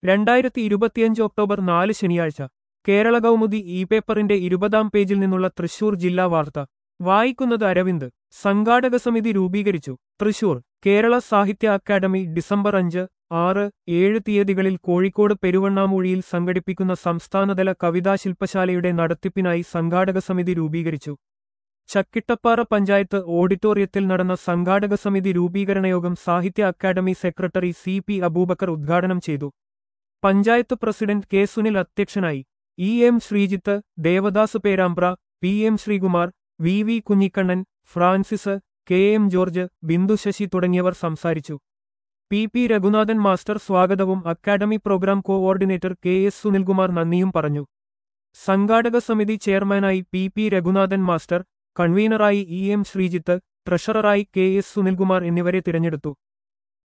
രണ്ടായിരത്തി ഇരുപത്തിയഞ്ച് ഒക്ടോബർ നാല് ശനിയാഴ്ച കേരള കൗമുദി ഇ പേപ്പറിന്റെ ഇരുപതാം പേജിൽ നിന്നുള്ള തൃശൂർ ജില്ലാ വാർത്ത വായിക്കുന്നത് അരവിന്ദ് സംഘാടക സമിതി രൂപീകരിച്ചു തൃശൂർ കേരള സാഹിത്യ അക്കാദമി ഡിസംബർ അഞ്ച് ആറ് ഏഴ് തീയതികളിൽ കോഴിക്കോട് പെരുവണ്ണാമൂഴിയിൽ സംഘടിപ്പിക്കുന്ന സംസ്ഥാനതല കവിതാ ശില്പശാലയുടെ നടത്തിപ്പിനായി സംഘാടക സമിതി രൂപീകരിച്ചു ചക്കിട്ടപ്പാറ പഞ്ചായത്ത് ഓഡിറ്റോറിയത്തിൽ നടന്ന സംഘാടക സമിതി രൂപീകരണ യോഗം Sahitya Akademi secretary C P Abubakar ഉദ്ഘാടനം ചെയ്തു പഞ്ചായത്ത് പ്രസിഡന്റ് കെ സുനിൽ അധ്യക്ഷനായി E M Sreejith Devadas Perambra P M Sreekumar V V Kunhikannan Francis K M George Bindu Sasi തുടങ്ങിയവർ സംസാരിച്ചു പി പി രഘുനാഥൻ മാസ്റ്റർ സ്വാഗതവും academy program coordinator K S Sunilkumar നന്ദിയും പറഞ്ഞു സംഘാടക സമിതി ചെയർമാനായി പി പി രഘുനാഥൻ മാസ്റ്റർ കൺവീനറായി ഇ എം ശ്രീജിത്ത് ട്രഷററായി കെ എസ് സുനിൽകുമാർ എന്നിവരെ തിരഞ്ഞെടുത്തു